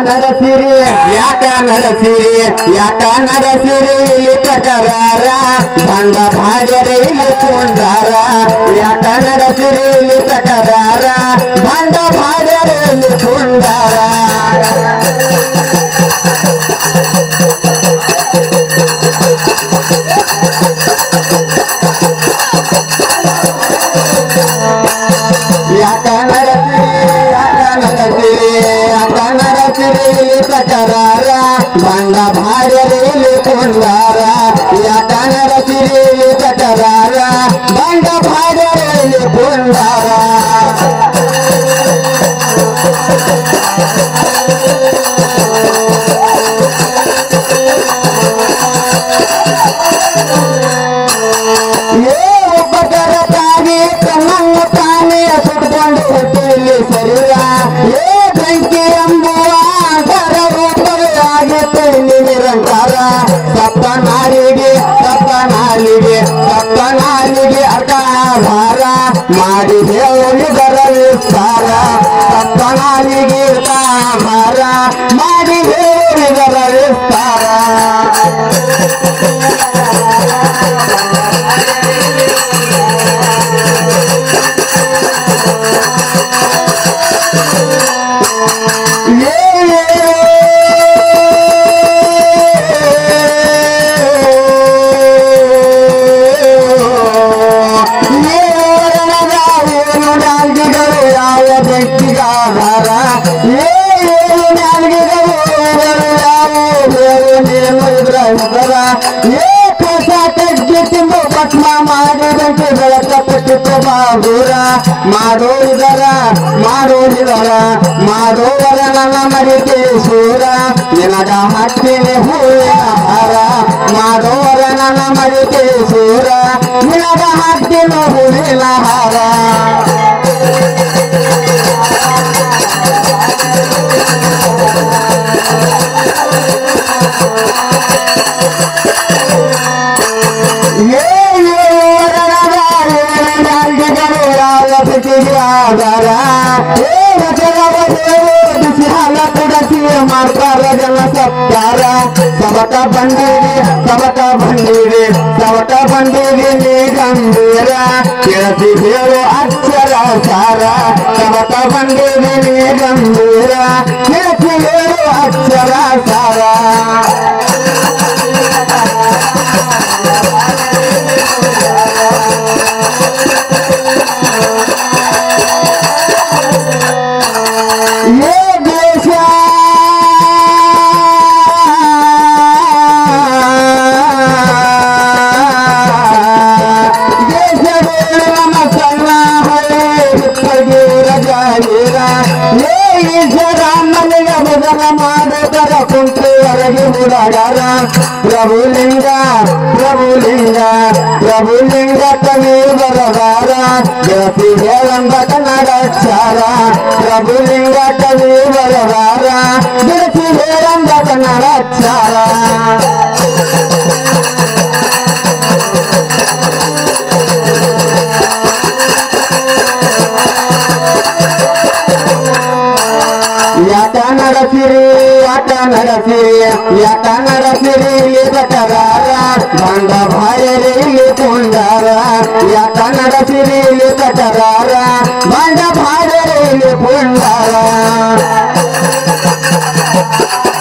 ನರಸಿರಿ ಯಾಕ ನರಸಿರಿ ಯಾಕ ನರಸಿರಿ ಇಲ್ಲಿ ಪ್ರಕಾರ ಬಂದ ಭಾಗ್ಯರೇ ಇಲ್ಲಿ ಕುಂದಾರ ಯಾಕ ನರಸಿರಿ ಇಲ್ಲಿ ಪ್ರಕಾರ ಬಂದ ಭಾಗ್ಯರೇ ಇಲ್ಲಿ ಕುಂದಾರ ಯಾಕ ನರಸಿರಿ ಯಾಕ ನರಸಿರಿ ಯಾಕ ನರಸಿರಿ ಇಲ್ಲಿ ಪ್ರಕಾರ ಬಂದ ಭಾರ್ಯರೇ ಇಲ್ಲಿ ಕುಂದಾರ ಯಾಕ ನರಸಿರಿ ಇಲ್ಲಿ ಪ್ರಕಾರ ಬಂದ ಭಾರ್ಯರೇ ಇಲ್ಲಿ ಕುಂದಾರ ಏ ಉಪಕರ ತಾನೇ ಕಣ್ಣನ್ನು ತಾನೇ ಸುಟ್ಕೊಂಡು ಹುಟ್ಟಿಲ್ಲಿ ಶರೀರ ಏ ಬೆಂಕಿ ಎಂಬುವ ಅಂತರ ರೂಪವೇ ಆಗಿತ್ತು ನಿರಂತರ ಸಪ್ತ ನಾಲಿಗೆ ಸಪ್ತ ನಾಲಿಗೆ ಸಪ್ತ ನಾಲಿಗೆ ಅಕಾಧಾರ ಮಾಡಿ ಹೇಳಿದರ ವಿಸ್ತಾರ ಸಪ್ತ ನಾಲಿಗೆ ಭಾರ ಮಾಡಿ ಹೇಳಿದರ ವಿಸ್ತಾರ ಯಾವ ವ್ಯಕ್ತಿಗಾಧಾರ ಏನು ನಾಲ್ಗೆಗಳು ಏ ಕೋಶ ತೆಗ್ದು ತಿಂದು ಭಸ್ಮ ಮಾಡಿದಂತೆ ಬೆಳಕಪಟ್ಟಿತ್ತು ಬಾಬೂರ ಮಾಡೋರಿದರ ಮಾಡೋರಿದರ ಮಾಡೋವರ ನನ್ನ ಮರಿಕೆ ಸೂರ ನಿನಗ ಹಟ್ಟಿನ ಹೂವಿನ ಹಾರ ಮಾಡೋವರ ನನ್ನ ಮರಿಕೆ ಸೂರ ನಿನಗ ಹಟ್ಟಿನ ಹೂವಿನ ಹಾರ ಮಾಡ್ತಾರ ಜನ ಸತ್ತಾರ ಸಬಕ ಬಂದಿರಿ ಸಬಕ ಬಂದಿರಿ ಸಬಕ ಬಂದಿರಿ ನೀ ಗಂಭೀರ ಕೇಳಿಸಿ ಹೇಳು ಅಕ್ಷರ ಸಾರ ಸಬಕ ಬಂದಿರಿ ನೀ ಗಂಭೀರ ಕೇಳಿಸಿ ಹೇಳು ಅಕ್ಷರ ಸಾರ ये देश देश ನಮ್ಮ ಸಣ್ಣ ಹಳೆ ಹಿಪ್ಪಗೀರ ಜಾಗೀರ ಏ ಈಶ್ವರಾಮನಿಗ ಭಜನ ಮಾಡುತ್ತರ ಕುಂತು ಹೊರಗೆ ಹುಡುಗಾರ ಪ್ರಭುಲಿಂಗ ಪ್ರಭುಲಿಂಗ ಪ್ರಭುಲಿಂಗ ಕವಿ ಬರದಾರ ಗೆಳತಿ ಹೇಳಂಬ ಕನ್ನಡ ಚಾರ ಪ್ರಭುಲಿಂಗ ಕವಿ ಬರದಾರ ಗೆಳತಿ ಹೇಳಂಬ ಕನ್ನಡ ಚಾರ ಯಾಕ ನಡಸಿರಿ ಯಾಕ ನಡಸಿರಿ ಯಾಕ ನಡಸಿರಿ ಇಲ್ಲಿ ಪ್ರಕಾರ ಬಂದ ಭಾಯರಿ ಇಲ್ಲಿ ಕುಂದಾರ ಯಾಕ ನಡಸಿರಿ ಇಲ್ಲಿ ಪ್ರಕಾರ ಬಂದ ಭಾಯರಿ ಇಲ್ಲಿ ಕುಂದಾರ